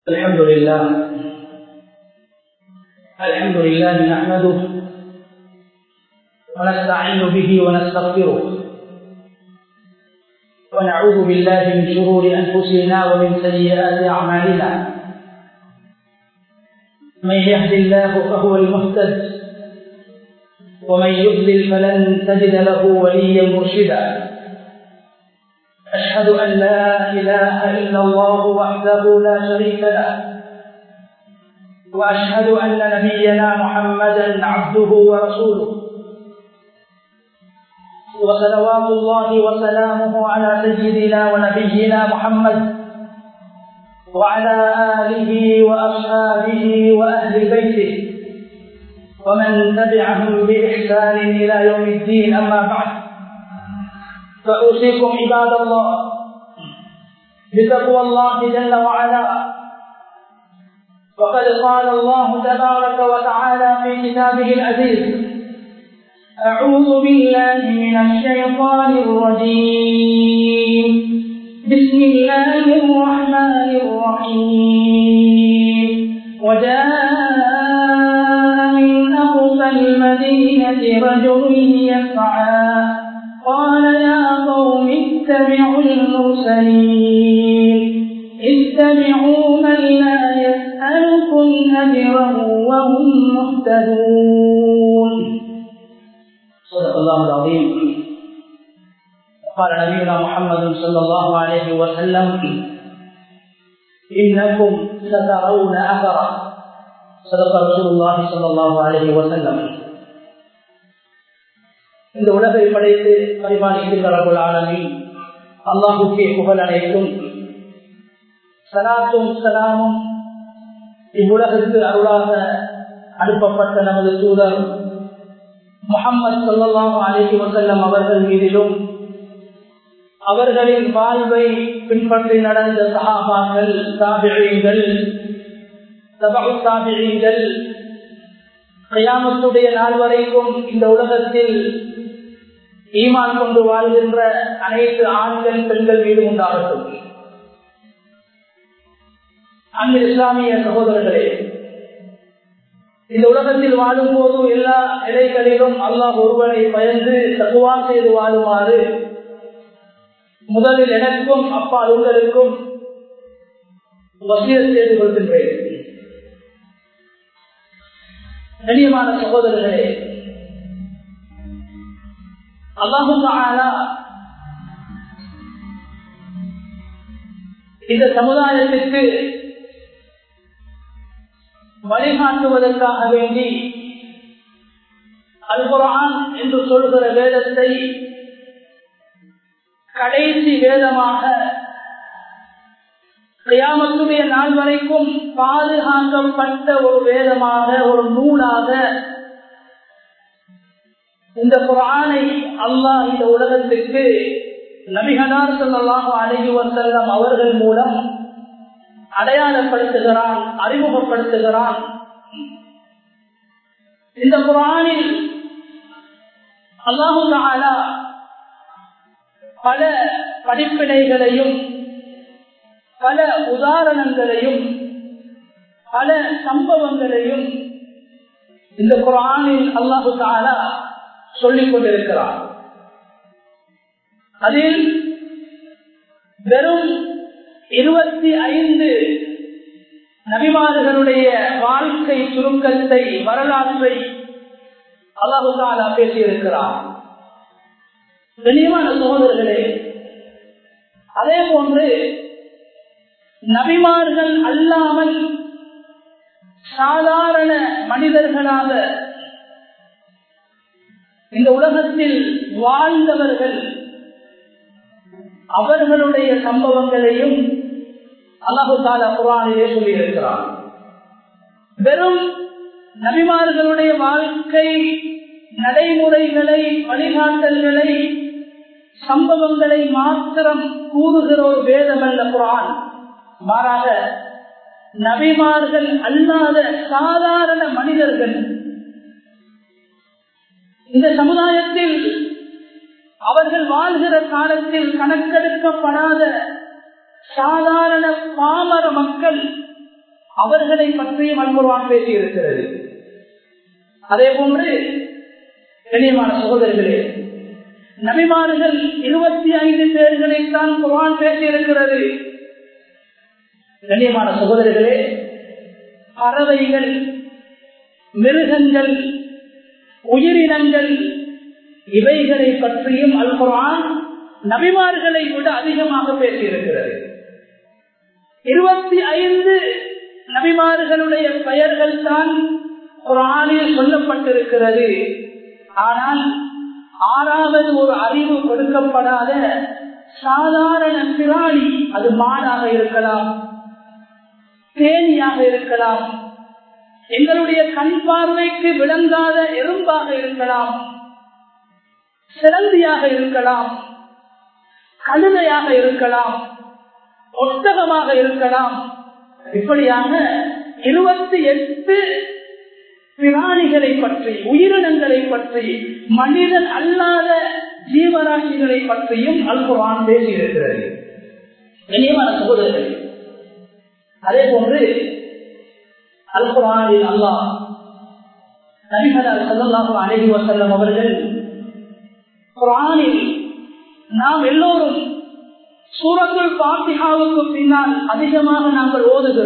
الحمد لله الحمد لله نحمده ونستعين به ونستغفره ونعوذ بالله من شرور أنفسنا ومن سيئات أعمالنا من يهد الله فهو المهتد ومن يضلل فلن تجد له وليا مرشدا أشهد أن لا إله إلا الله وحده لا شريك له وأشهد أن نبينا محمدا عبده ورسوله وصلوات الله وسلامه على سيدنا ونبينا محمد وعلى آله وأصحابه وأهل بيته ومن تبعهم بإحسان إلى يوم الدين أما بعد فأوصيكم عباد الله بتقوى الله جل وعلا وقد قال الله تبارك وتعالى في كتابه العزيز أعوذ بالله من الشيطان الرجيم بسم الله الرحمن الرحيم وجاء من أقصى المدينة رجل يسعى قال يا قوم اتبعوا المرسلين اتبعوا من لا يسألكم أجرا وهم مهتدون صدق الله العظيم قال نبينا محمد صلى الله عليه وسلم إنكم سترون أثرا صدق رسول الله صلى الله عليه وسلم இந்த உலகை படைத்து பரிமாணிக்கின்றார்கள் ஆளுமை அல்லாஹுக்கே புகழ் அனைத்தும் சலாத்தும் சலாமும் இவ்வுலகிற்கு அருளாக அனுப்பப்பட்ட நமது தூதர் முகமது சொல்லாஹு அலஹி வசல்லம் அவர்கள் மீதிலும் அவர்களின் வாழ்வை பின்பற்றி நடந்த சகாபாக்கள் தாபிழியங்கள் சபகு தாபிழியங்கள் கயாமத்துடைய நாள் வரைக்கும் இந்த உலகத்தில் ஈமான் கொண்டு வாழ்கின்ற அனைத்து ஆண்கள் பெண்கள் மீது உண்டாகட்டும் அங்கு இஸ்லாமிய சகோதரர்களே இந்த உலகத்தில் வாழும் போது எல்லா நிலைகளிலும் அல்லாஹ் ஒருவரை பயந்து தகுவா செய்து வாழுமாறு முதலில் எனக்கும் அப்பா உங்களுக்கும் வசிய செய்து கொள்கின்றேன் கண்ணியமான சகோதரர்களே அல்லாஹும் இந்த சமுதாயத்திற்கு வழிகாட்டுவதற்காக வேண்டி அல்குரான் என்று சொல்கிற வேதத்தை கடைசி வேதமாக கியாமத்துடைய நாள் வரைக்கும் பாதுகாக்கப்பட்ட ஒரு வேதமாக ஒரு நூலாக இந்த குரானை அல்லாஹ் இந்த உலகத்திற்கு நபிகனார் சொல்லலாம் அழகி வசல்லம் அவர்கள் மூலம் அடையாளப்படுத்துகிறான் அறிமுகப்படுத்துகிறான் இந்த குரானில் அல்லாஹு பல படிப்பினைகளையும் பல உதாரணங்களையும் பல சம்பவங்களையும் இந்த குரானில் அல்லாஹு தாலா சொல்லிக் கொண்டிருக்கிறார் அதில் வெறும் இருபத்தி ஐந்து நபிமார்களுடைய வாழ்க்கை சுருக்கத்தை வரலாற்றை அல்லாஹு தாலா பேசியிருக்கிறார் கண்ணியமான சகோதரர்களே அதே போன்று நபிமார்கள் அல்லாமல் சாதாரண மனிதர்களாக இந்த உலகத்தில் வாழ்ந்தவர்கள் அவர்களுடைய சம்பவங்களையும் அல்லாஹு தாலா குரானிலே சொல்லியிருக்கிறார் வெறும் நபிமார்களுடைய வாழ்க்கை நடைமுறைகளை வழிகாட்டல்களை சம்பவங்களை மாத்திரம் கூறுகிற ஒரு வேதம் அல்ல குரான் மாறாக நபிமார்கள் அல்லாத சாதாரண மனிதர்கள் இந்த சமுதாயத்தில் அவர்கள் வாழ்கிற காலத்தில் கணக்கெடுக்கப்படாத சாதாரண பாமர மக்கள் அவர்களை பற்றியும் அன்புருவான் பேசி இருக்கிறது அதே போன்று கண்ணியமான சகோதரர்களே நபிமார்கள் இருபத்தி ஐந்து பேர்களைத்தான் குரான் பேசி இருக்கிறது கண்ணியமான சகோதரர்களே பறவைகள் மிருகங்கள் உயிரினங்கள் இவைகளை பற்றியும் அல் குரான் நபிமார்களை விட அதிகமாக பேசியிருக்கிறது இருபத்தி ஐந்து நபிமார்களுடைய பெயர்கள் தான் குரானில் சொல்லப்பட்டிருக்கிறது ஆனால் ஆறாவது ஒரு அறிவு கொடுக்கப்படாத சாதாரண பிராணி அது மாடாக இருக்கலாம் தேனியாக இருக்கலாம் எங்களுடைய கண் பார்வைக்கு விளங்காத எறும்பாக இருக்கலாம் சிலந்தியாக இருக்கலாம் கழுதையாக இருக்கலாம் ஒட்டகமாக இருக்கலாம் இப்படியாக இருபத்தி எட்டு பிராணிகளை பற்றி உயிரினங்களை பற்றி மனிதன் அல்லாத ஜீவராசிகளை பற்றியும் அல்குரான் பேசியிருக்கிறது இனியமான சகோதரர்கள் அதே போன்று அல்குரானில் அல்லாஹ் நபிகளார் சல்லாஹு அலஹி வசல்லம் அவர்கள் குரானில் நாம் எல்லோரும் சூரத்துள் பாத்திகாவுக்கு பின்னால் அதிகமாக நாங்கள் ஓதுகிற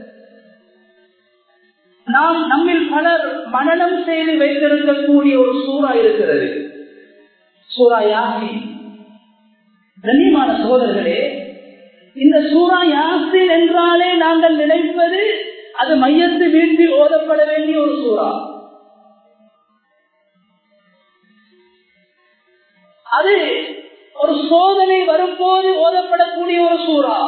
நாம் நம்மில் பலர் மனநம் செய்து வைத்திருக்கக்கூடிய ஒரு சூறா இருக்கிறது சூறா யாசி கண்ணியமான சோதர்களே இந்த சூறா யாசின் என்றாலே நாங்கள் நினைப்பது அது மையத்து வீட்டில் ஓதப்பட வேண்டிய ஒரு சூறா அது ஒரு சோதனை வரும்போது ஓதப்படக்கூடிய ஒரு சூறா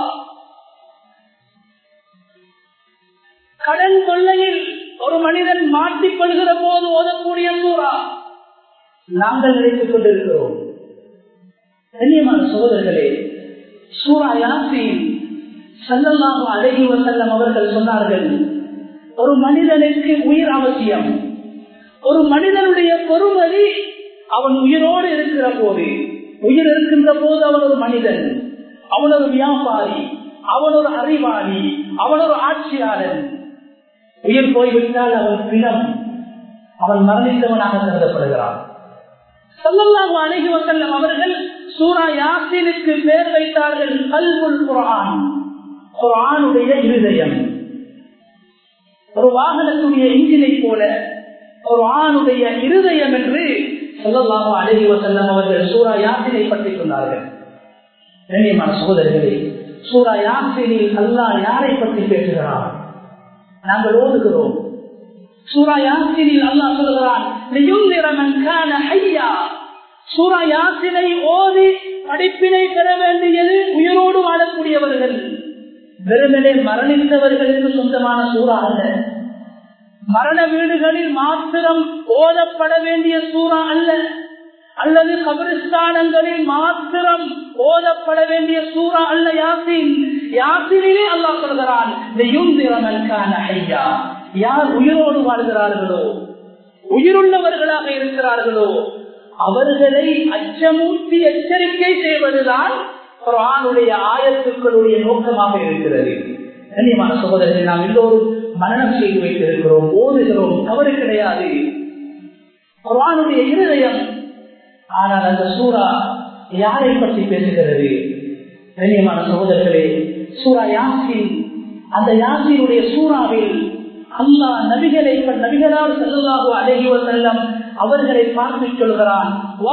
கடன் கொள்ளையில் ஒரு மனிதன் மாட்டிக்கொள்கிற போது ஓதக்கூடிய சூறா நாங்கள் நினைத்துக் கொண்டிருக்கிறோம் கண்ணியமான சோதர்களே சூறா யாசின் சல்லல்லாஹு அழகி வசல்லம் அவர்கள் சொன்னார்கள் ஒரு மனிதனுக்கு உயிர் அவசியம் ஒரு மனிதனுடைய பொறுமதி அவன் உயிரோடு இருக்கிற போது உயிர் இருக்கின்ற போது அவன் ஒரு மனிதன் அவன் ஒரு வியாபாரி அவன் ஒரு அறிவாளி அவன் ஒரு ஆட்சியாளன் உயிர் போய்விட்டால் அவன் பிணம் அவன் மரணித்தவனாக கருதப்படுகிறான் சொல்லலாம் அழகி வசல்லம் அவர்கள் சூரா யாசினுக்கு பேர் வைத்தார்கள் கல்முல் குரான் குரானுடைய இருதயம் ஒரு வாகனத்துடைய இன்ஜினை போல ஒரு ஆணுடைய இருதயம் என்று சொல்லலாமோ அழகி வசல்லம் அவர்கள் சூரா யாசினை பற்றி சொன்னார்கள் கண்ணியமான சகோதரர்களே சூரா யாசினில் அல்லா யாரை பற்றி பேசுகிறார் நாங்கள் ஓதுகிறோம் சூரா யாசினில் அல்லா சொல்கிறான் சூரா யாசினை ஓதி படிப்பினை பெற வேண்டியது உயிரோடு வாழக்கூடியவர்கள் வெறுமனே மரணித்தவர்களுக்கு சொந்தமான சூறா அல்ல மரண வீடுகளில் மாத்திரம் ஓதப்பட வேண்டிய சூறா அல்ல அல்லது கபிரிஸ்தானங்களில் மாத்திரம் ஓதப்பட வேண்டிய சூறா அல்ல யாசின் யாசினிலே அல்லா சொல்கிறான் ஐயா யார் உயிரோடு வாழ்கிறார்களோ உயிருள்ளவர்களாக இருக்கிறார்களோ அவர்களை அச்சமூட்டி எச்சரிக்கை செய்வதுதான் குரானுடைய ஆயத்துக்களுடைய நோக்கமாக இருக்கிறது கண்ணியமான சகோதரர்கள் நாம் எல்லோரும் மரணம் செய்து வைத்திருக்கிறோம் ஓதுகிறோம் தவறு கிடையாது குரானுடைய இருதயம் ஆனால் அந்த சூறா யாரை பற்றி பேசுகிறது கண்ணியமான சகோதரர்களே சூறா யாசின் அந்த யாசினுடைய சூறாவில் அல்லா நபிகளை நபிகளால் செல்லலாக அழகிவ செல்லம் அவர்களை பார்த்து சொல்கிறான்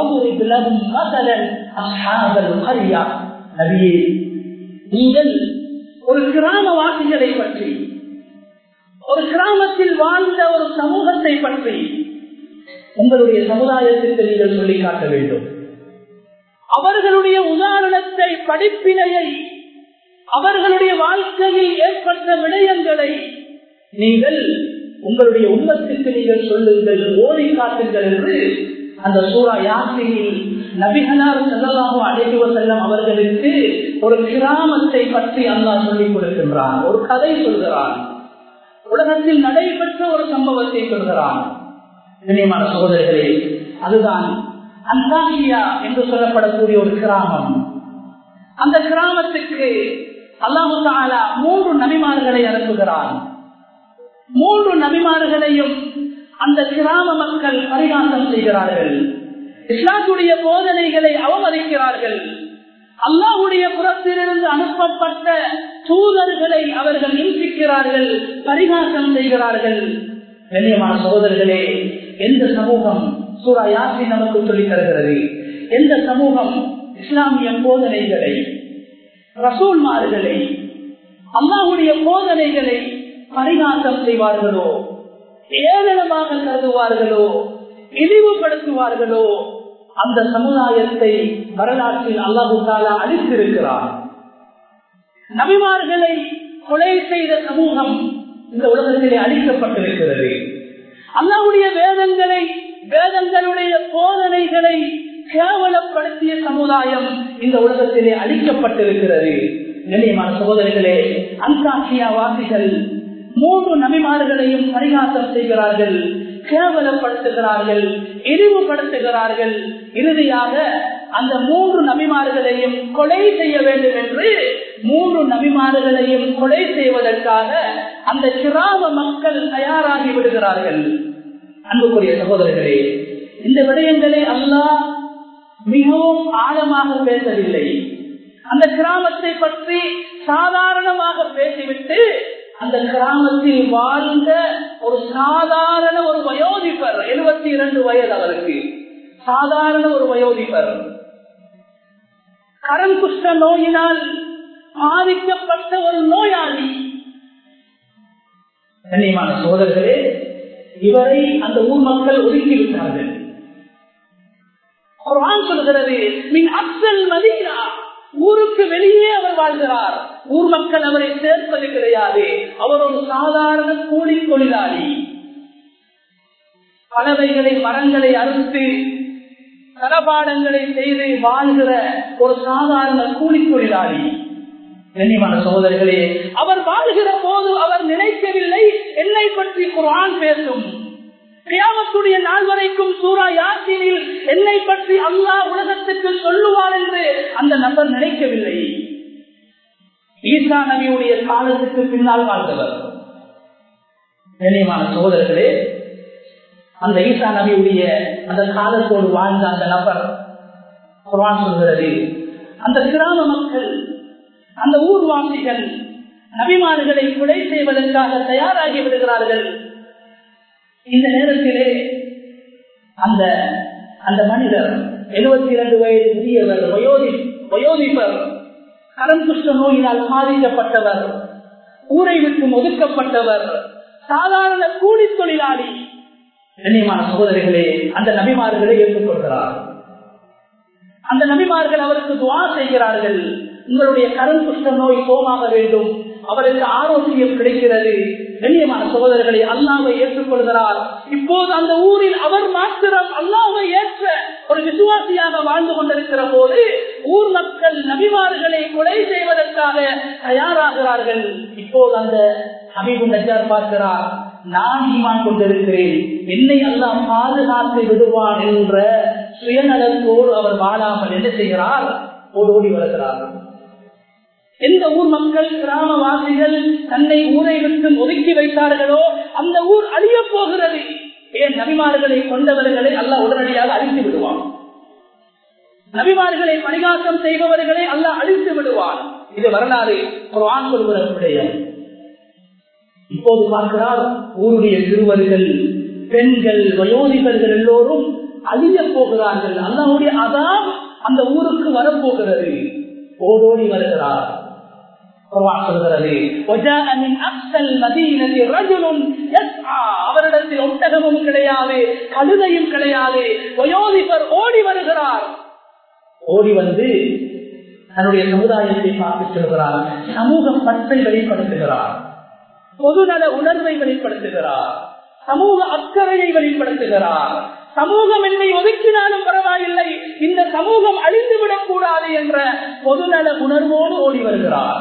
நபியே நீங்கள் ஒரு கிராமவாசிகளை பற்றி ஒரு கிராமத்தில் வாழ்ந்த ஒரு சமூகத்தை பற்றி உங்களுடைய சமுதாயத்திற்கு நீங்கள் சொல்லி காட்ட வேண்டும் அவர்களுடைய உதாரணத்தை படிப்பினையை அவர்களுடைய வாழ்க்கையில் ஏற்பட்ட விடயங்களை நீங்கள் உங்களுடைய உண்மத்திற்கு நீங்கள் சொல்லுங்கள் ஓடி காட்டுங்கள் என்று அந்த சூறா யாத்திரையில் நபிகளார் செல்லலாமோ அழைத்துவ செல்லம் அவர்களுக்கு ஒரு கிராமத்தை பற்றி அல்லாஹ் சொல்லிக் கொடுக்கின்றான் ஒரு கதை சொல்கிறான் உலகத்தில் நடைபெற்ற ஒரு சம்பவத்தை சொல்கிறான் இனியமான சகோதரர்களே அதுதான் அந்தாசியா என்று சொல்லப்படக்கூடிய ஒரு கிராமம் அந்த கிராமத்துக்கு அல்லாஹு தாலா மூன்று நபிமார்களை அனுப்புகிறான் மூன்று நபிமார்களையும் அந்த கிராம மக்கள் பரிகாசம் செய்கிறார்கள் இஸ்லாத்துடைய போதனைகளை அவமதிக்கிறார்கள் அல்லாஹுடைய புறத்திலிருந்து அனுப்பப்பட்ட தூதர்களை அவர்கள் இன்சிக்கிறார்கள் பரிகாசம் செய்கிறார்கள் கண்ணியமான சகோதரர்களே எந்த சமூகம் சூரா யாசி நமக்கு சொல்லித் தருகிறது எந்த சமூகம் இஸ்லாமிய போதனைகளை ரசூல்மார்களை அல்லாஹுடைய போதனைகளை பரிகாசம் செய்வார்களோ ஏளனமாக கருதுவார்களோ இழிவுபடுத்துவார்களோ அந்த சமுதாயத்தை வரலாற்றில் அல்லாஹு தாலா அழித்திருக்கிறார் நபிமார்களை கொலை செய்த சமூகம் இந்த உலகத்திலே அழிக்கப்பட்டிருக்கிறது அல்லாவுடைய வேதங்களை வேதங்களுடைய போதனைகளை கேவலப்படுத்திய சமுதாயம் இந்த உலகத்திலே அழிக்கப்பட்டிருக்கிறது நிலையமான சகோதரிகளே அன்காட்சியா வாசிகள் மூன்று நபிமார்களையும் பரிகாசம் செய்கிறார்கள் கேவலப்படுத்துகிறார்கள் இழிவுபடுத்துகிறார்கள் இறுதியாக அந்த மூன்று நபிமார்களையும் கொலை செய்ய வேண்டும் என்று மூன்று நபிமார்களையும் கொலை செய்வதற்காக அந்த கிராம மக்கள் தயாராகி விடுகிறார்கள் அன்புக்குரிய சகோதரர்களே இந்த விடயங்களை அல்லாஹ் மிகவும் ஆழமாக பேசவில்லை அந்த கிராமத்தை பற்றி சாதாரணமாக பேசிவிட்டு அந்த கிராமத்தில் வாழ்ந்த ஒரு சாதாரண ஒரு வயோதிபர் எழுபத்தி இரண்டு வயது அவருக்கு சாதாரண ஒரு வயோதிபர் கரங்குஷ்ட நோயினால் பாதிக்கப்பட்ட ஒரு நோயாளி கண்ணியமான சோதர்களே இவரை அந்த ஊர் மக்கள் ஒதுக்கிவிட்டார்கள் குரான் சொல்கிறது மின் அப்சல் மதீனா ஊருக்கு வெளியே அவர் வாழ்கிறார் ஊர் மக்கள் அவரை சேர்ப்பது கிடையாது அவர் ஒரு சாதாரண கூலி தொழிலாளி பலவைகளை மரங்களை அறுத்து தளபாடங்களை செய்து வாழ்கிற ஒரு சாதாரண கூலி தொழிலாளி கண்ணியமான சகோதரர்களே அவர் வாழ்கிற போது அவர் நினைக்கவில்லை என்னை பற்றி குரான் பேசும் கியாமத்துடைய நாள் வரைக்கும் சூரா யாசினில் என்னை பற்றி அல்லாஹ் உலகத்துக்கு சொல்லுவார் என்று அந்த நபர் நினைக்கவில்லை ஈசா நபியுடைய காலத்துக்கு பின்னால் வாழ்ந்தவர் கண்ணியமான சகோதரர்களே அந்த ஈசா நபியுடைய அந்த காலத்தோடு வாழ்ந்த அந்த நபர் குரான் சொல்கிறது அந்த கிராம மக்கள் அந்த ஊர்வாசிகள் நபிமார்களை கொலை செய்வதற்காக தயாராகி விடுகிறார்கள் இந்த நேரத்திலே அந்த அந்த மனிதர் எழுபத்தி இரண்டு வயது முதியவர் வயோதி வயோதிபர் கரங்குஷ்ட நோயினால் பாதிக்கப்பட்டவர் ஊரை விட்டு ஒதுக்கப்பட்டவர் சாதாரண கூலி தொழிலாளி கண்ணியமான சகோதரிகளே அந்த நபிமார்களை ஏற்றுக்கொள்கிறார் அந்த நபிமார்கள் அவருக்கு துவா செய்கிறார்கள் உங்களுடைய கரும் குஷ்ட நோய் சோமாக வேண்டும் அவருக்கு ஆரோக்கியம் கிடைக்கிறது கண்ணியமான சகோதரர்களை அல்லாவை ஏற்றுக்கொள்கிறார் இப்போது அந்த ஊரில் அவர் மாத்திரம் அல்லாவை ஏற்ற ஒரு விசுவாசியாக வாழ்ந்து கொண்டிருக்கிற போது ஊர் மக்கள் நபிமார்களை கொலை செய்வதற்காக தயாராகிறார்கள் இப்போது அந்த ஹபீபு நஜார் பார்க்கிறார் நான் ஈமான் கொண்டிருக்கிறேன் என்னை எல்லாம் பாதுகாத்து விடுவான் என்ற சுயநலத்தோடு அவர் வாழாமல் என்ன செய்கிறார் ஓடோடி வருகிறார் எந்த ஊர் மக்கள் கிராமவாசிகள் தன்னை ஊரை விட்டு ஒதுக்கி வைத்தார்களோ அந்த ஊர் அழிய போகிறது ஏன் நபிமார்களை கொண்டவர்களை அல்ல உடனடியாக அழித்து விடுவான் நபிமார்களை பரிகாசம் செய்பவர்களை அல்ல அழித்து விடுவான் இது வரலாறு குரான் சொல்கிற விடயம் இப்போது பார்க்கிறார் ஊருடைய சிறுவர்கள் பெண்கள் வயோதிபர்கள் எல்லோரும் அழிய போகிறார்கள் அல்லாவுடைய அதான் அந்த ஊருக்கு வரப்போகிறது ஓடோடி வருகிறார் சொல்கிறது அவரிடத்தில் ஒட்டகமும் கிடையாது கழுதையும் கிடையாது வயோதிபர் ஓடி வருகிறார் ஓடி வந்து தன்னுடைய சமுதாயத்தை பார்த்து சொல்கிறார் சமூக பற்றை வெளிப்படுத்துகிறார் பொதுநல உணர்வை வெளிப்படுத்துகிறார் சமூக அக்கறையை வெளிப்படுத்துகிறார் சமூகம் என்னை ஒதுக்கினாலும் பரவாயில்லை இந்த சமூகம் அழிந்துவிடக் கூடாது என்ற பொதுநல உணர்வோடு ஓடி வருகிறார்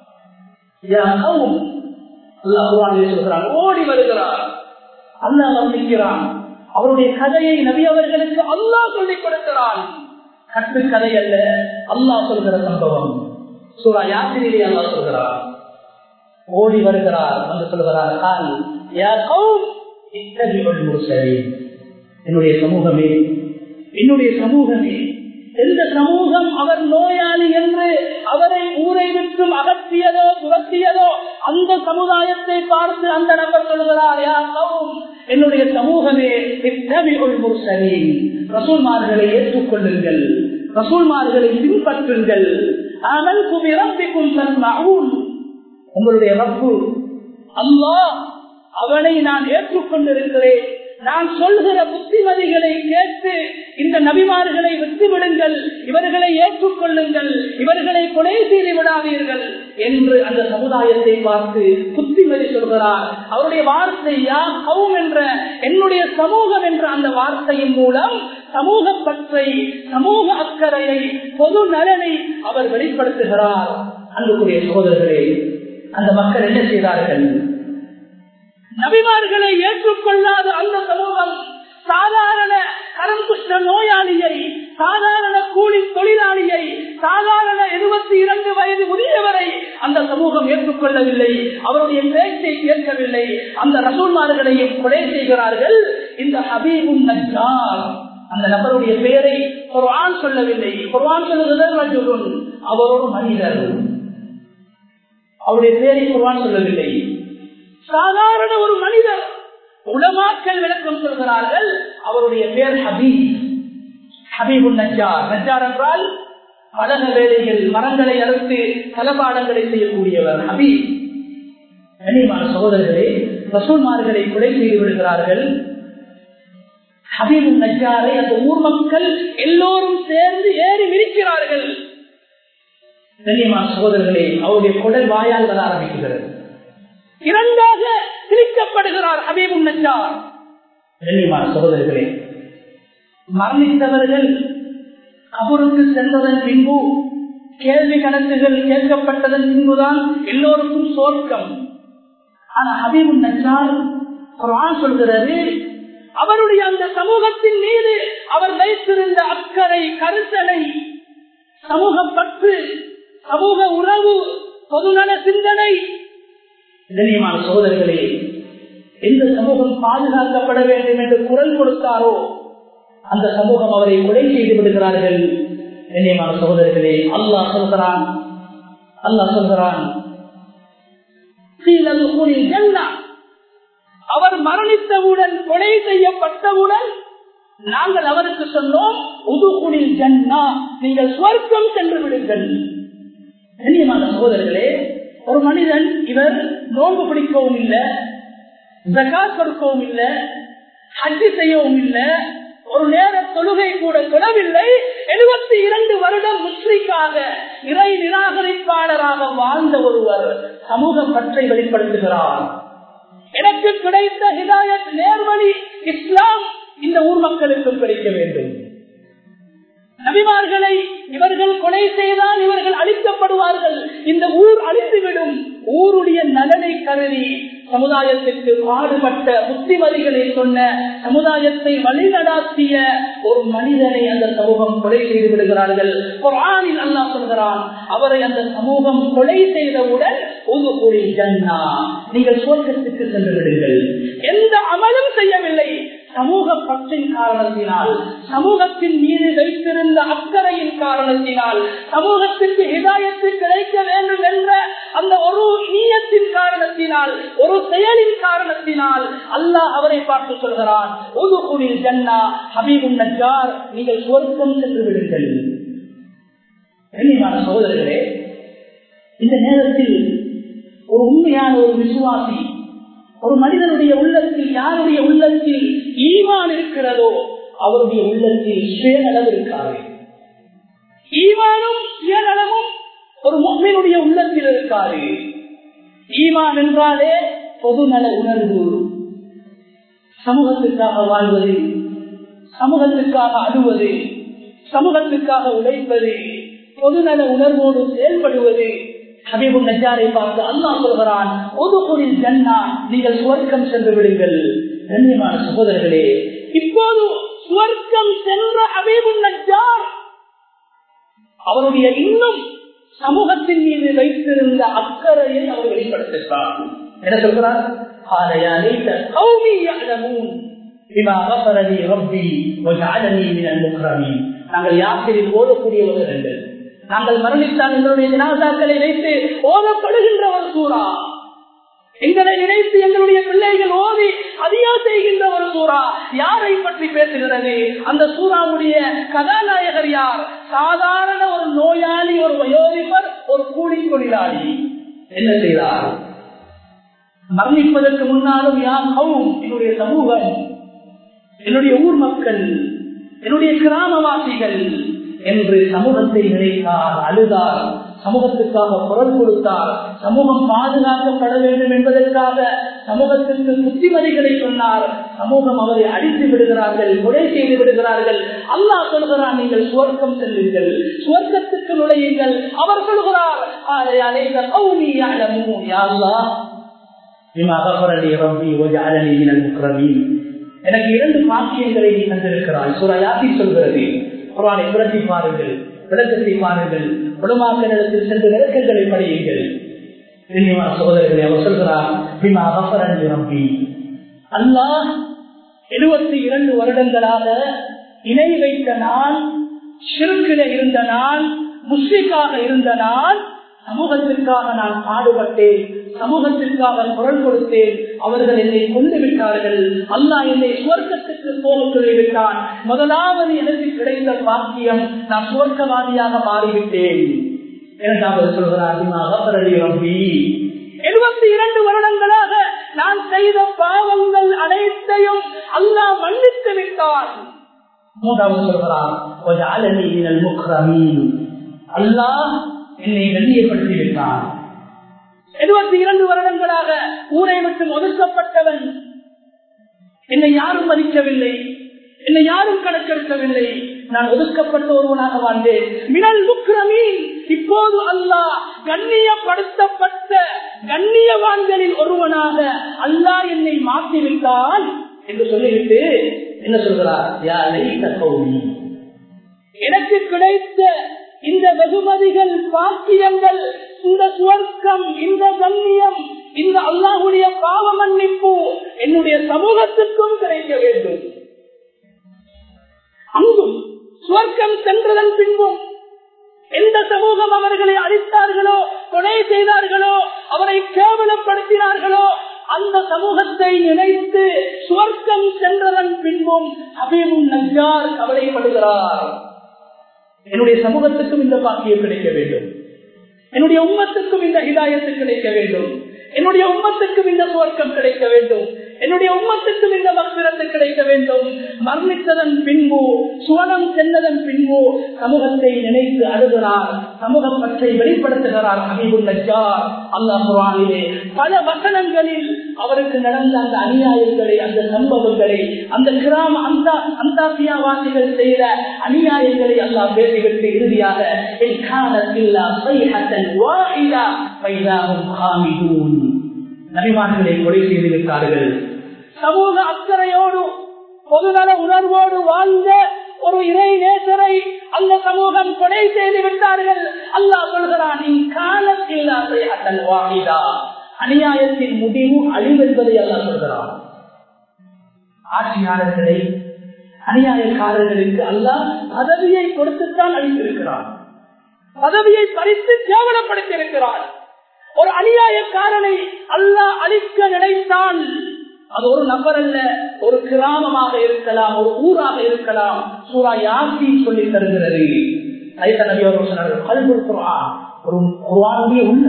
சொல்கிறார் ஓடி வருகிறார் அல்லாஹ் கவனிக்கிறான் அவருடைய கதையை நபி அவர்களுக்கு அல்லாஹ் சொல்லிக் கொடுக்கிறான் கட்டு கதை அல்ல அல்லாஹ் சொல்கிற சம்பவம் சூரா யாத்திரையிலே அல்லா சொல்கிறார் ஓடி வருகிறார் வந்து சொல்கிறார் கால் யா கௌம் இத்தகைய முர்சலீன் என்னுடைய சமூகமே என்னுடைய சமூகமே எந்த சமூகம் அவர் நோயாளி என்று அவரை ஊரை விட்டும் அகற்றியதோ துரத்தியதோ அந்த சமுதாயத்தை பார்த்து அந்த நபர் சொல்கிறார் யாரும் என்னுடைய சமூகமே முர்சலி ரசூல்மார்களை ஏற்றுக்கொள்ளுங்கள் ரசூல்மார்களை பின்பற்றுங்கள் ஆனால் குவிரப்பிக்கும் உங்களுடைய ரப்பு அல்லாஹ் அவனை நான் ஏற்றுக்கொண்டிருக்கிறேன் நான் சொல்கிற புத்திமதிகளை கேட்டு இந்த நபிமார்களை விட்டுவிடுங்கள் இவர்களை ஏற்றுக்கொள்ளுங்கள் இவர்களை கொலை செய்து விடாதீர்கள் என்று அந்த சமுதாயத்தை பார்த்து புத்திமதி சொல்கிறார் அவருடைய வார்த்தை யா கவும் என்ற என்னுடைய சமூகம் என்ற அந்த வார்த்தையின் மூலம் சமூக பற்றை சமூக அக்கறையை பொது நலனை அவர் வெளிப்படுத்துகிறார் அன்புக்குரிய சகோதரர்களே அந்த மக்கள் என்ன செய்தார்கள் நபிமார்களை ஏற்றுக்கொள்ளாத அந்த சமூகம் சாதாரண கரங்குஷ்ட நோயாளியை சாதாரண கூலி தொழிலாளியை சாதாரண இருபத்தி இரண்டு வயது முதியவரை அந்த சமூகம் ஏற்றுக்கொள்ளவில்லை அவருடைய பேச்சை கேட்கவில்லை அந்த ரசூல்மார்களையும் கொலை செய்கிறார்கள் இந்த ஹபீபும் நஜார் அந்த நபருடைய பெயரை குர்ஆன் சொல்லவில்லை குர்ஆன் சொல்லுகிறது அவர் ஒரு மனிதர் அவருடைய பெயரை குர்ஆன் சொல்லவில்லை சாதாரண ஒரு மனிதர் உலமாக்கள் விளக்கம் சொல்கிறார்கள் அவருடைய பேர் ஹபீப் ஹபீபு நஜார் நஜார் என்றால் பலக வேலைகள் மரங்களை அறுத்து தலபாடங்களை செய்யக்கூடியவர் ஹபீப் கனிமான சகோதரர்களே ரசூல்மார்களை கொலை செய்து விடுகிறார்கள் ஹபீபு நஜாரை அந்த ஊர் மக்கள் எல்லோரும் சேர்ந்து ஏறி மிதிக்கிறார்கள் கண்ணியமான சகோதரர்களே அவருடைய குடல் வாயால் வர ஆரம்பிக்கிறது இரண்டாக பிரிக்கப்படுகிறார் ஹபீபும் நச்சார் கண்ணியமான சகோதரர்களே மரணித்தவர்கள் கபருக்கு சென்றதன் பின்பு கேள்வி கணக்குகள் கேட்கப்பட்டதன் பின்புதான் எல்லோருக்கும் சோர்க்கம் ஆனா ஹபீபும் நச்சார் குரான் சொல்கிறது அவருடைய அந்த சமூகத்தின் மீது அவர் வைத்திருந்த அக்கறை கருத்தனை சமூக பற்று சமூக உறவு பொதுநல சிந்தனை கண்ணியமான சோதர்களே எந்த சமூகம் பாதுகாக்கப்பட வேண்டும் என்று குரல் கொடுத்தாரோ அந்த சமூகம் அவரை கொலை செய்து விடுகிறார்கள் கண்ணியமான சகோதரர்களே அல்லாஹ் சொல்கிறான் அல்லாஹ் சொல்கிறான் அவர் மரணித்தவுடன் கொலை செய்யப்பட்டவுடன் நாங்கள் அவருக்கு சொன்னோம் உதுகுனில் ஜன்னா நீங்கள் சுவர்க்கம் சென்று விடுங்கள் கண்ணியமான சகோதரர்களே ஒரு மனிதன் இவர் நோன்பு பிடிக்கவும் இல்லை ஜகாத் கொடுக்கவும் இல்லை ஹஜ்ஜி செய்யவும் இல்லை ஒரு நேர தொழுகை கூட தொடவில்லை எழுபத்தி இரண்டு வருடம் முஸ்லிக்காக இறை நிராகரிப்பாளராக வாழ்ந்த ஒருவர் சமூக பற்றை வெளிப்படுத்துகிறார் எனக்கு கிடைத்த ஹிதாயத் நேர்வழி இஸ்லாம் இந்த ஊர் மக்களுக்கும் கிடைக்க வேண்டும் நபிமார்களை இவர்கள் கொலை செய்தால் இவர்கள் அழிக்கப்படுவார்கள் இந்த ஊர் அழிந்துவிடும் ஊருடைய நலனை கருதி சமுதாயத்திற்கு பாடுபட்ட புத்திமதிகளை சொன்ன சமுதாயத்தை வழிநடாத்திய ஒரு மனிதனை அந்த சமூகம் கொலை செய்து விடுகிறார்கள் குரானில் அல்லா சொல்கிறான் அவரை அந்த சமூகம் கொலை செய்தவுடன் ஒரு ஒரு ஜன்னா நீங்கள் சோர்க்கத்துக்கு சென்று விடுங்கள் எந்த அமலும் செய்யவில்லை சமூக பற்றின் காரணத்தினால் சமூகத்தின் மீது வைத்திருந்த அக்கறையின் காரணத்தினால் சமூகத்திற்கு இதாயத்து கிடைக்க வேண்டும் என்ற அந்த ஒரு நீயத்தின் காரணத்தினால் ஒரு செயலின் காரணத்தினால் அல்லாஹ் அவரை பார்த்து சொல்கிறான் ஒரு குடில் ஜன்னா ஹபீபும் நஜார் நீங்கள் சொர்க்கம் சென்று விடுங்கள் கண்ணியமான சகோதரர்களே இந்த நேரத்தில் ஒரு உண்மையான ஒரு விசுவாசி ஒரு மனிதனுடைய உள்ளத்தில் யாருடைய உள்ளத்தில் ஈமான் இருக்கிறதோ அவருடைய உள்ளத்தில் சுயநலம் இருக்காது ஈமானும் சுயநலமும் ஒரு மொம்மினுடைய உள்ளத்தில் இருக்காது ஈமான் என்றாலே பொதுநல உணர்வு சமூகத்துக்காக வாழ்வது சமூகத்துக்காக அழுவது சமூகத்துக்காக உழைப்பது பொதுநல உணர்வோடு செயல்படுவது ஹபீபு நஜாரை பார்த்து அல்லாஹ் சொல்கிறான் ஒதுக்குடில் ஜன்னா நீங்கள் சுவர்க்கம் சென்று விடுங்கள் கண்ணியமான சகோதரர்களே இப்போது சுவர்க்கம் சென்ற ஹபீபு நஜார் அவருடைய இன்னும் சமூகத்தின் மீது வைத்திருந்த அக்கறையை அவர் வெளிப்படுத்துகிறார் என்ன சொல்கிறார் "ஆலையா லைத்த கௌமி யஅலமூன் பிமா கஃபர லி ரப்பி வஜஅலனி மினல் முக்ரமீன்." நாங்கள் யாத்திரையில் ஓதக்கூடியவர்கள் என்று நாங்கள் மரணித்தால் எங்களுடைய ஜனாதாக்களை வைத்து ஓதப்படுகின்ற ஒரு சூறா எங்களை நினைத்து எங்களுடைய பிள்ளைகள் ஓதி அதிகா செய்கின்ற ஒரு சூறா யாரை பற்றி பேசுகிறது அந்த சூறாவுடைய கதாநாயகர் யார் சாதாரண ஒரு நோயாளி ஒரு வயோதிபர் ஒரு கூலி தொழிலாளி என்ன செய்தார் மரணிப்பதற்கு முன்னாலும் யார் கவும் என்னுடைய சமூகம் என்னுடைய ஊர் மக்கள் என்னுடைய கிராமவாசிகள் என்று சமூகத்தை நினைத்தார் அழுதார் சமூகத்துக்காக குரல் கொடுத்தார் சமூகம் பாதுகாக்கப்பட வேண்டும் என்பதற்காக சமூகத்திற்கு புத்திமதிகளை சொன்னார் சமூகம் அவரை அடித்து விடுகிறார்கள் கொலை செய்து விடுகிறார்கள் அல்லாஹ் சொல்கிறார் நீங்கள் சுவர்க்கம் செல்லுங்கள் சுவர்க்கத்துக்கு நுழையுங்கள் அவர் சொல்கிறார் "ஆலை அலைக கௌமி யஅலமூன்." யா அல்லாஹ், பிமா கஃபர லி ரப்பி வஜஅலனி மினல் முக்ரமீன். எனக்கு இரண்டு பாக்கியங்களை நீ தந்திருக்கிறாய் சூரா யாசின் சொல்கிறது குர்ஆனை புரட்டி பாருங்கள் விளக்கத்தை பாருங்கள் உலமாக்களிடத்தில் சென்று விளக்கங்களை படியுங்கள் கண்ணியமான சகோதரர்களை அவர் சொல்கிறார் பிமா கஃபரன் ரப்பி அல்லாஹ் எழுபத்தி இரண்டு வருடங்களாக இணை வைத்த நான் சிறுக்கில இருந்த நான் முஸ்லிக்காக இருந்த நான் சமூகத்திற்காக நான் பாடுபட்டேன் சமூகத்திற்காக குரல் கொடுத்தேன் அவர்கள் என்னை கொண்டு விட்டார்கள் அல்லாஹ் என்னை சுவர்க்கத்துக்கு போக சொல்லிவிட்டான் முதலாவது எனக்கு கிடைத்த பாக்கியம் நான் சுவர்க்கவாதியாக மாறிவிட்டேன் இரண்டாவது சொல்கிறார் எழுபத்தி இரண்டு வருடங்களாக நான் செய்த பாவங்கள் அனைத்தையும் அல்லாஹ் மன்னித்து விட்டான் மூன்றாவது சொல்கிறார் அல்லாஹ் என்னை வெளியப்படுத்தி விட்டான் எழுபத்தி இரண்டு வருடங்களாக ஊரை விட்டு ஒதுக்கப்பட்டவன் என்னை யாரும் மதிக்கவில்லை என்னை யாரும் கணக்கெடுக்கவில்லை நான் ஒதுக்கப்பட்ட ஒருவனாக வாழ்ந்தேன் மினல் முக்ரமீன் இப்போது அல்லாஹ் கண்ணியப்படுத்தப்பட்ட கண்ணியவான்களில் ஒருவனாக அல்லாஹ் என்னை மாற்றிவிட்டான் என்று சொல்லிவிட்டு என்ன சொல்கிறார் யாரை கௌமி எனக்கு கிடைத்த இந்த வெகுமதிகள் பாக்கியங்கள் இந்த சுவர்க்கம் இந்த கண்ணியம் இந்த அல்லாஹுடைய பாவ மன்னிப்பு என்னுடைய சமூகத்துக்கும் கிடைக்க வேண்டும் அங்கும் சுவர்க்கம் சென்றதன் பின்பும் எந்த சமூகம் அவர்களை அழித்தார்களோ கொலை செய்தார்களோ அவரை கேவலப்படுத்தினார்களோ அந்த சமூகத்தை நினைத்து சுவர்க்கம் சென்றதன் பின்பும் ஹபீபும் நஜார் கவலைப்படுகிறார் என்னுடைய சமூகத்துக்கும் இந்த பாக்கியம் கிடைக்க வேண்டும் என்னுடைய உம்மத்துக்கும் இந்த ஹிதாயத்து கிடைக்க வேண்டும் என்னுடைய உம்மத்துக்கும் இந்த சுவர்க்கம் கிடைக்க வேண்டும் என்னுடைய உம்மத்துக்கும் இந்த மக்பிரத்து கிடைக்க வேண்டும் மரணித்ததன் பின்பு சுவனம் சென்றதன் பின்பு சமூகத்தை நினைத்து அழுகிறார் சமூகம் பற்றி வெளிப்படுத்துகிறார் ஹபீபுல் நஜார் அல்லாஹ் குரானிலே பல வசனங்களில் அவருக்கு நடந்த அந்த அநியாயங்களை அந்த சம்பவங்களை அந்த கிராம அந்த அந்தாசியாவாசிகள் செய்த அநியாயங்களை அல்லாஹ் பேசிவிட்டு இறுதியாக என் காலத்தில்லா சைஹத்தன் வாஹிதா பைதாகும் ஹாமிதூன் நபிமார்களை கொலை செய்து விட்டார்கள் சமூக அக்கறையோடு பொதுநல உணர்வோடு வாழ்ந்த ஒரு இறை நேசரை அந்த சமூகம் கொலை செய்து விட்டார்கள் அல்லாஹ் சொல்கிறான் நீ காலத்தில் அசைஹத்தன் வாஹிதா அநியாயத்தின் முடிவு அழிவென்பதை அல்லாஹ் சொல்கிறான் ஆட்சியாளர்களை அநியாயக்காரர்களுக்கு அல்லாஹ் பதவியை கொடுத்துத்தான் அளித்திருக்கிறான் பதவியை பறித்து கேவலப்படுத்தியிருக்கிறான் ஒரு அநியாயக்காரனை அல்லாஹ் அழிக்க நினைத்தான் அது ஒரு நபர் அல்ல ஒரு கிராமமாக இருக்கலாம் ஒரு ஊராக இருக்கலாம் சூரா யாசி சொல்லி தருகிறது ஐத்த நபி அவர்கள் சொன்னார்கள் கல்புல் குர்ஆன் ஒரு குர்ஆனுடைய உள்ள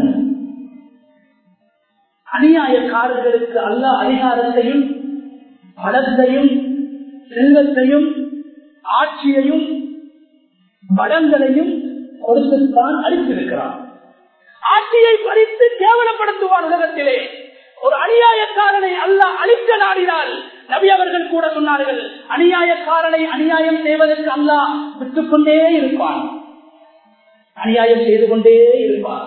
அநியாயக்காரர்களுக்கு அல்லாஹ் அதிகாரத்தையும் பலத்தையும் செல்வத்தையும் ஆட்சியையும் பலங்களையும் கொடுத்துத்தான் அளித்திருக்கிறான் ஆட்சியை பறித்து கேவலப்படுத்துவான் உலகத்திலே ஒரு அநியாயக்காரனை அல்லாஹ் அழிக்க நாடினால் நபி அவர்கள் கூட சொன்னார்கள் அநியாயக்காரனை அநியாயம் செய்வதற்கு அல்லாஹ் விட்டுக் கொண்டே இருப்பான் அநியாயம் செய்து கொண்டே இருப்பான்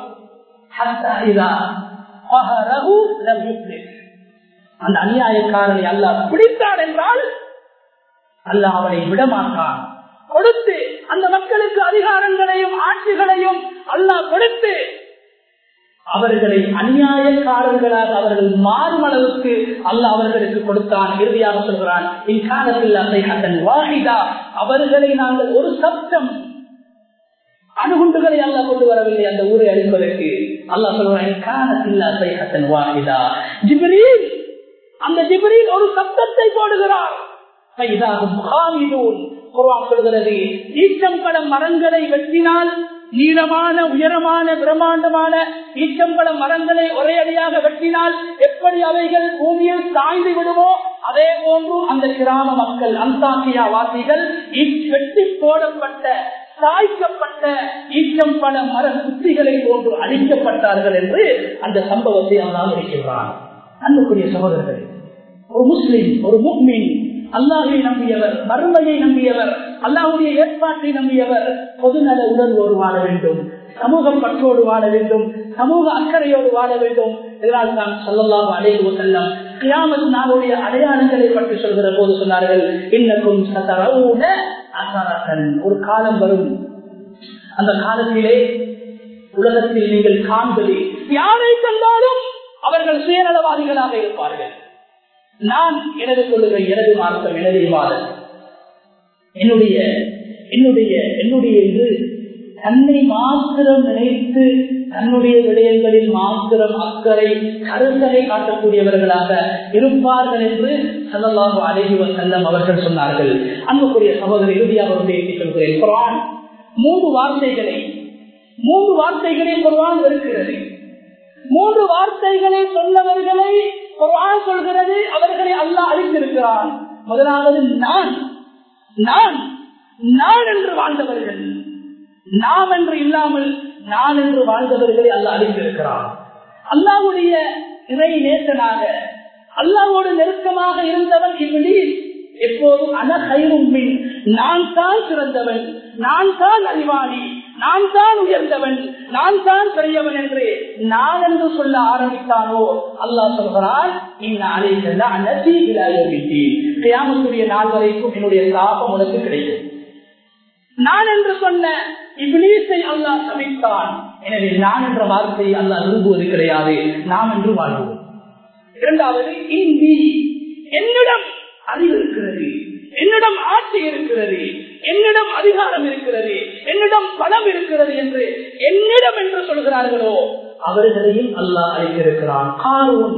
அந்த அநியாயக்காரனை அல்லாஹ் பிடித்தான் என்றால் அல்லாஹ் அவனை விடமாட்டான் கொடுத்து அந்த மக்களுக்கு அதிகாரங்களையும் ஆட்சிகளையும் அல்லாஹ் கொடுத்து அவர்களை அநியாயக்காரர்களாக அவர்கள் மாறும் அளவுக்கு அல்லாஹ் அவர்களுக்கு கொடுத்தான் இறுதியாக சொல்கிறான் இக்காலத்தில் அதை அதன் வாகிதா அவர்களை நாங்கள் ஒரு சப்தம் அணுகுண்டுகளை அல்லாஹ் கொண்டு வரவில்லை அந்த ஊரை அழிப்பதற்கு அல்லாஹ் சொல்றான் இக்காலத்தில் அதை அதன் வாகிதா ஜிப்ரீல் அந்த ஜிப்ரீல் ஒரு சப்தத்தை போடுகிறார் சொல்கிறது ஈச்சம்பழ மரங்களை வெட்டினால் நீளமான உயரமான பிரம்மாண்டமான ஈச்சம்பழ மரங்களை ஒரே அடியாக வெட்டினால் எப்படி அவைகள் பூமியில் சாய்ந்து விடுமோ அதே போன்று அந்த கிராம மக்கள் அந்தாக்கியா வாசிகள் வெட்டி போடப்பட்ட சாய்க்கப்பட்ட ஈச்சம்பழ மர குத்திகளை போன்று அழிக்கப்பட்டார்கள் என்று அந்த சம்பவத்தை அல்லாஹ் இருக்கிறான் அன்புக்குரிய சகோதரர்கள் ஒரு முஸ்லிம் ஒரு முக்மின் அல்லாஹை நம்பியவர் மறுமையை நம்பியவர் அல்லாஹுடைய ஏற்பாட்டை நம்பியவர் பொதுநல உணர்வோடு வாழ வேண்டும் சமூகம் பற்றோடு வாழ வேண்டும் சமூக அக்கறையோடு வாழ வேண்டும் இதனால் தான் சொல்லலாம் அடைவு செல்லம் கியாமத் நாளுடைய அடையாளங்களை பற்றி சொல்கிற போது சொன்னார்கள் இன்னக்கும் சதரவுன அசரகன் ஒரு காலம் வரும் அந்த காலத்திலே உலகத்தில் நீங்கள் காண்பது யாரை கண்டாலும் அவர்கள் சுயநலவாதிகளாக இருப்பார்கள் நான் எனது கொள்ளுகிற எனது மார்க்கம் எனது மாதம் என்னுடைய என்னுடைய என்னுடைய இது தன்னை மாத்திரம் நினைத்து தன்னுடைய விடயங்களில் மாத்திரம் அக்கறை கருத்தரை காட்டக்கூடியவர்களாக இருப்பார்கள் என்று சல்லல்லாஹு அழகி செல்லம் அவர்கள் சொன்னார்கள் அன்புக்குரிய சகோதரர் இறுதியாக வந்து எண்ணி சொல்கிறேன் குரான் மூன்று வார்த்தைகளை மூன்று வார்த்தைகளை குரான் இருக்கிறது மூன்று வார்த்தைகளை சொன்னவர்களை குரான் சொல்கிறது அவர்களை அல்லாஹ் அழித்திருக்கிறான் முதலாவது நான் நான் நான் என்று வாழ்ந்தவர்கள் நாம் என்று இல்லாமல் நான் என்று வாழ்ந்தவர்களை அல்லாஹ் அழித்திருக்கிறான் அல்லாவுடைய இறை நேசனாக அல்லாவோடு நெருக்கமாக இருந்தவன் இப்படி எப்போதும் அனகைரும் மின் நான் தான் சிறந்தவன் நான் தான் அறிவாளி நான் தான் உயர்ந்தவன் நான் தான் பெரியவன் என்று நான் என்று சொல்ல ஆரம்பித்தானோ அல்லாஹ் சொல்கிறான் கியாமத்துடைய நாள் வரைக்கும் என்னுடைய சாபம் உனக்கு கிடைக்கும் நான் என்று சொன்ன இப்ளீஸை அல்லாஹ் சமைத்தான் எனவே நான் என்ற வார்த்தையை அல்லாஹ் விரும்புவது கிடையாது நாம் என்று வாழ்வோம் இரண்டாவது இந்தி என்னிடம் அறிவு இருக்கிறது என்னிடம் ஆட்சி இருக்கிறது என்னிடம் அதிகாரம் இருக்கிறது என்னிடம் பணம் இருக்கிறது என்று என்னிடம் என்று சொல்கிறார்களோ அவர்களையும் அல்லாஹ் அழைத்திருக்கிறான் காரூன்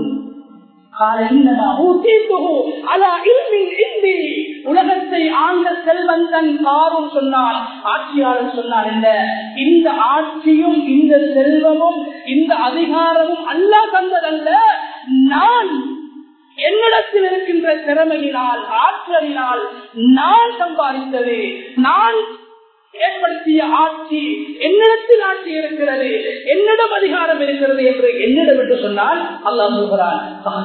உலகத்தை ஆண்ட செல்வந்தன் காரும் சொன்னான் ஆட்சியாளர் சொன்னார் என்ன இந்த ஆட்சியும் இந்த செல்வமும் இந்த அதிகாரமும் அல்ல தந்ததல்ல நான் என்னிடத்தில் இருக்கின்ற திறமையினால் ஆற்றலினால் நான் சம்பாதித்தது நான் ஏற்படுத்திய ஆட்சி என்னிடத்தில் ஆட்சி இருக்கிறது என்னிடம் அதிகாரம் இருக்கிறது என்று என்னிடம் என்று சொன்னால் அல்லாஹ் சொல்கிறான்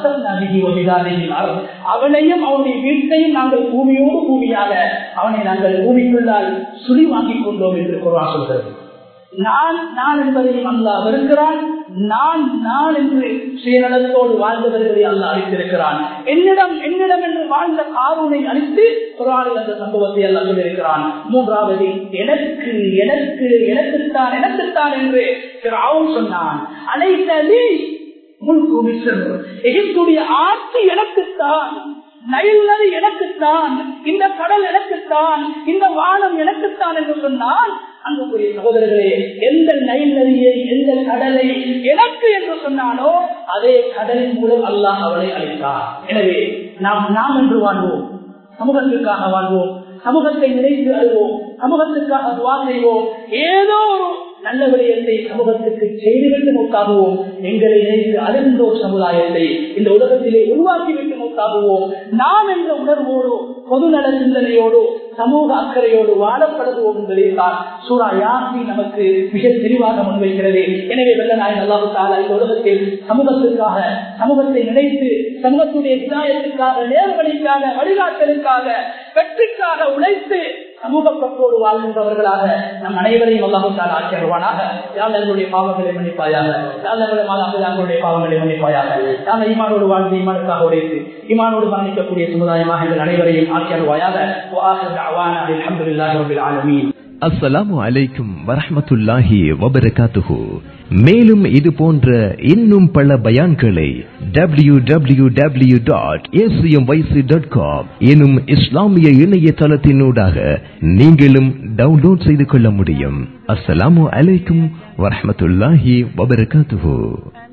அவனையும் அவனுடைய வீட்டையும் நாங்கள் பூமியோடு பூமியாக அவனை நாங்கள் பூமிக்குள்ளால் சுழி வாங்கிக் கொண்டோம் என்று குரான் சொல்கிறது நான் நான் என்பதையும் அல்லாஹ் வருகிறான் நான் நான் என்று சுயநலத்தோடு வாழ்ந்தவர்களை அல்ல அளித்திருக்கிறான் என்னிடம் என்னிடம் என்று வாழ்ந்த காரூனை அளித்து குரானில் அந்த சம்பவத்தை அல்ல சொல்லியிருக்கிறான் மூன்றாவது எனக்கு எனக்கு எனக்குத்தான் எனக்குத்தான் என்று ராவும் சொன்னான் அனைத்தலி எகிப்துடைய ஆட்சி எனக்குத்தான் நயில் நதி எனக்குத்தான் இந்த கடல் எனக்குத்தான் இந்த வானம் எனக்குத்தான் என்று சொன்னால் அன்புக்குரிய சகோதரர்களே எந்த நைல் நதியை எந்த கடலை எனக்கு என்று சொன்னானோ அதே கடலின் மூலம் அல்லாஹ் அவளை அளித்தார் எனவே நாம் நாம் என்று வாழ்வோம் சமூகத்திற்காக வாழ்வோம் சமூகத்தை நினைத்து அழுவோம் சமூகத்திற்காக துவா செய்வோம் ஏதோ ஒரு நல்ல விடயத்தை சமூகத்துக்கு செய்துவிட்டு நோக்காகுவோம் எங்களை நினைத்து அழிந்தோர் சமுதாயத்தை இந்த உலகத்திலே உருவாக்கிவிட்டு நோக்காகுவோம் நாம் என்ற உணர்வோடு பொதுநல சிந்தனையோடு சமூக அக்கறையோடு வாழப்படுவோம் என்பதைத்தான் சூரா யாசி நமக்கு மிக தெளிவாக முன்வைக்கிறது எனவே வெள்ள நாய் நல்லாவு தாலா இந்த உலகத்தில் சமூகத்திற்காக சமூகத்தை நினைத்து சமூகத்துடைய விதாயத்திற்காக நேர்வழிக்காக வழிகாட்டலுக்காக வெற்றிக்காக உழைத்து சமூக பற்றோடு வாழ்கின்றவர்களாக நம் அனைவரையும் அல்லாஹால ஆக்கிடுவானாக யாழ் எங்களுடைய பாவங்களை மன்னிப்பாயாக யாழ் எங்களுடைய மாதாக்களுடைய பாவங்களை மன்னிப்பாயாக யாழ் ஈமானோடு வாழ்ந்து ஈமானுக்காக உடைத்து ஈமானோடு மரணிக்கக்கூடிய சமுதாயமாக எங்கள் அனைவரையும் ஆக்கிடுவாயாக அலமதுல்லாஹி ரபில் ஆலமீன் அஸ்ஸலாமு அலைக்கும் வரஹ்மத்துல்லாஹி வபரகாத்துஹு மேலும் இது போன்ற இன்னும் பல பயான்களை W W W dot dot com எனும் இஸ்லாமிய இணையதளத்தினூடாக நீங்களும் டவுன்லோட் செய்து கொள்ள முடியும் அஸ்ஸலாமு அலைக்கும் வரஹ்மத்துல்லாஹி வபரகாத்துஹு